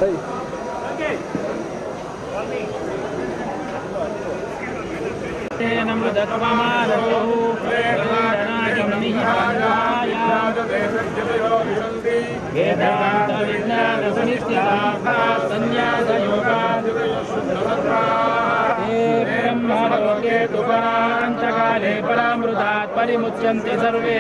బ్రహ్మలోకే పరామృతాత్ పరిముచ్యంతి survey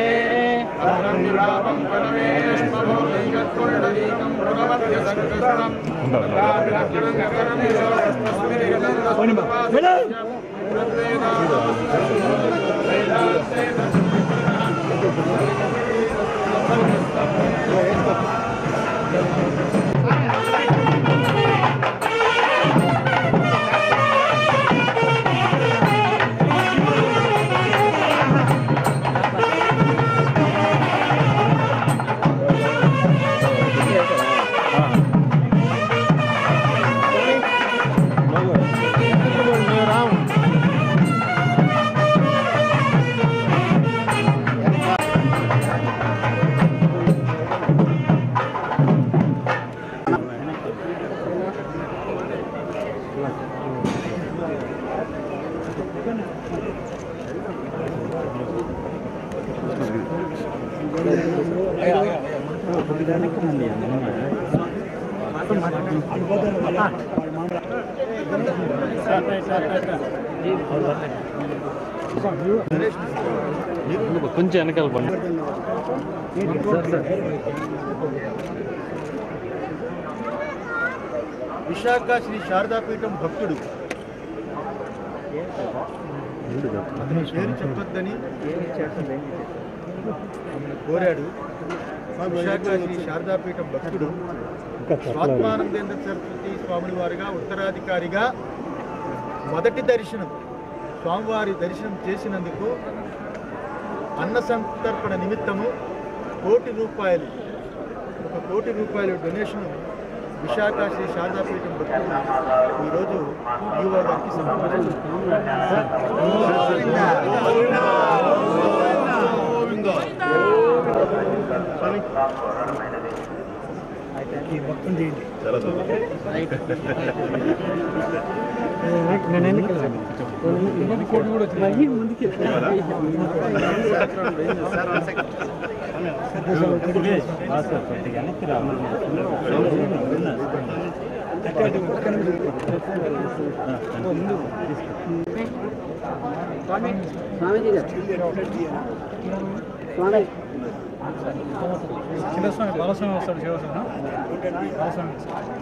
కొంచెం వెనకాల పండి విశాఖ శ్రీ శారదాపీఠం భక్తుడు అతని పేరు చెప్పొద్దని ఆమెను కోరాడు విశాఖ శ్రీ శారదాపీఠం భక్తుడు స్వాత్మానందేంద్ర సరస్వతి స్వామిని వారిగా ఉత్తరాధికారిగా మొదటి దర్శనం స్వామివారి దర్శనం చేసినందుకు అన్న సంతర్పణ నిమిత్తము కోటి రూపాయలు ఒక కోటి రూపాయల డొనేషన్ విశాఖ శ్రీ శారదాపీఠం భక్తులు ఈరోజు ఈవో గారికి చిన్నస్వామి బాలస్వామి వస్తాడు శివస్వామి బాలస్వామి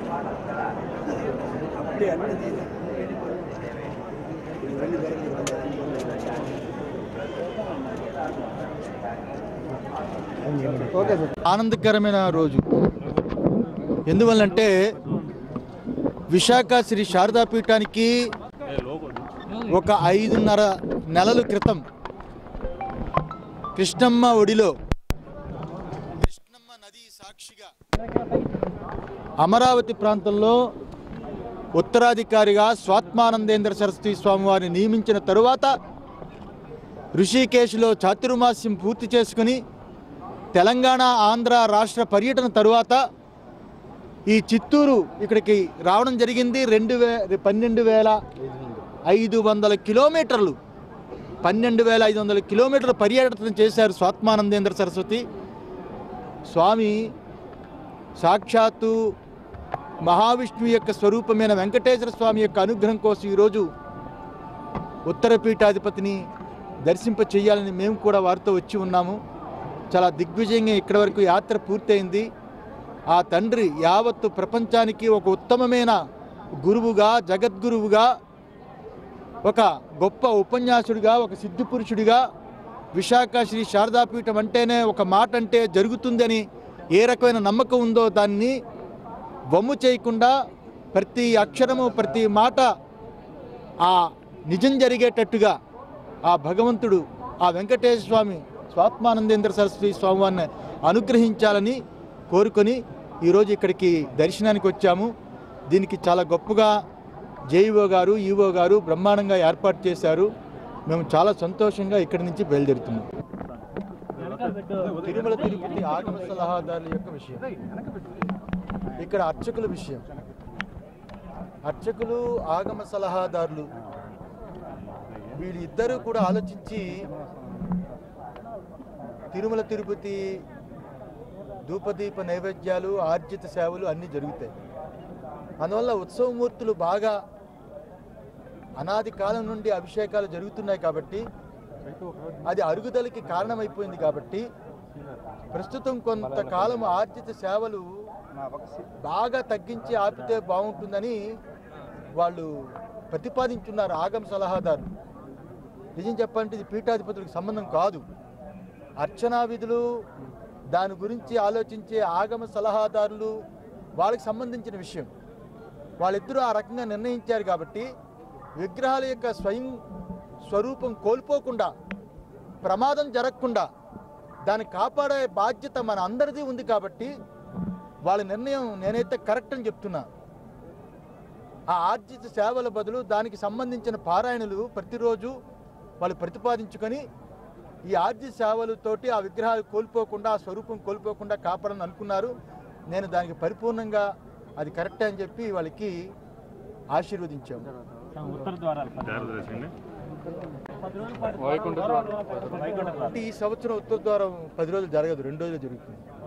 ఆనందకరమైన రోజు ఎందువల్లంటే విశాఖ శ్రీ శారదాపీఠానికి ఒక ఐదున్నర నెలల క్రితం కృష్ణమ్మ ఒడిలో కృష్ణమ్మ నది సాక్షిగా అమరావతి ప్రాంతంలో ఉత్తరాధికారిగా స్వాత్మానందేంద్ర సరస్వతి స్వామివారిని నియమించిన తరువాత ఋషికేశ్లో చాతుర్మాస్యం పూర్తి చేసుకుని తెలంగాణ ఆంధ్ర రాష్ట్ర పర్యటన తరువాత ఈ చిత్తూరు ఇక్కడికి రావడం జరిగింది రెండు వే పన్నెండు వేల ఐదు వందల కిలోమీటర్లు పన్నెండు వేల ఐదు వందల కిలోమీటర్ల పర్యటన చేశారు స్వాత్మానందేంద్ర సరస్వతి స్వామి సాక్షాత్తు మహావిష్ణువు యొక్క స్వరూపమైన వెంకటేశ్వర స్వామి యొక్క అనుగ్రహం కోసం ఈరోజు ఉత్తర పీఠాధిపతిని దర్శింప చేయాలని మేము కూడా వారితో వచ్చి ఉన్నాము చాలా దిగ్విజయంగా ఇక్కడి వరకు యాత్ర పూర్తయింది ఆ తండ్రి యావత్తు ప్రపంచానికి ఒక ఉత్తమమైన గురువుగా జగద్గురువుగా ఒక గొప్ప ఉపన్యాసుడిగా ఒక సిద్ధి పురుషుడిగా విశాఖ శ్రీ శారదాపీఠం అంటేనే ఒక మాట అంటే జరుగుతుందని ఏ రకమైన నమ్మకం ఉందో దాన్ని వమ్ము చేయకుండా ప్రతి అక్షరము ప్రతి మాట ఆ నిజం జరిగేటట్టుగా ఆ భగవంతుడు ఆ వెంకటేశ్వర స్వామి స్వాత్మానందేంద్ర సరస్వతి స్వామివారిని అనుగ్రహించాలని కోరుకొని ఈరోజు ఇక్కడికి దర్శనానికి వచ్చాము దీనికి చాలా గొప్పగా జేఈఓ గారు ఈఓ గారు బ్రహ్మాండంగా ఏర్పాటు చేశారు మేము చాలా సంతోషంగా ఇక్కడి నుంచి బయలుదేరుతున్నాం తిరుమల తిరుపతి ఆగమ సలహాదారుల యొక్క విషయం ఇక్కడ అర్చకుల విషయం అర్చకులు ఆగమ సలహాదారులు వీళ్ళిద్దరూ కూడా ఆలోచించి తిరుమల తిరుపతి ధూపదీప నైవేద్యాలు ఆర్జిత సేవలు అన్నీ జరుగుతాయి అందువల్ల ఉత్సవమూర్తులు బాగా అనాది కాలం నుండి అభిషేకాలు జరుగుతున్నాయి కాబట్టి అది అరుగుదలకి కారణమైపోయింది కాబట్టి ప్రస్తుతం కొంతకాలం ఆర్జిత సేవలు బాగా తగ్గించి ఆపితే బాగుంటుందని వాళ్ళు ప్రతిపాదించున్నారు ఆగమ సలహాదారు నిజం చెప్పాలంటే ఇది పీఠాధిపతులకు సంబంధం కాదు అర్చనా విధులు దాని గురించి ఆలోచించే ఆగమ సలహాదారులు వాళ్ళకి సంబంధించిన విషయం వాళ్ళిద్దరూ ఆ రకంగా నిర్ణయించారు కాబట్టి విగ్రహాల యొక్క స్వయం స్వరూపం కోల్పోకుండా ప్రమాదం జరగకుండా దాన్ని కాపాడే బాధ్యత మన అందరిది ఉంది కాబట్టి వాళ్ళ నిర్ణయం నేనైతే కరెక్ట్ అని చెప్తున్నా ఆ ఆర్జిత సేవల బదులు దానికి సంబంధించిన పారాయణలు ప్రతిరోజు వాళ్ళు ప్రతిపాదించుకొని ఈ ఆర్జిత సేవలతోటి ఆ విగ్రహాలు కోల్పోకుండా ఆ స్వరూపం కోల్పోకుండా కాపాడని అనుకున్నారు నేను దానికి పరిపూర్ణంగా అది కరెక్టే అని చెప్పి వాళ్ళకి ఆశీర్వదించాము ఉత్తర ద్వారాలు అంటే ఈ సంవత్సరం ఉత్తర ద్వారం పది రోజులు జరగదు రెండు రోజులు జరుగుతుంది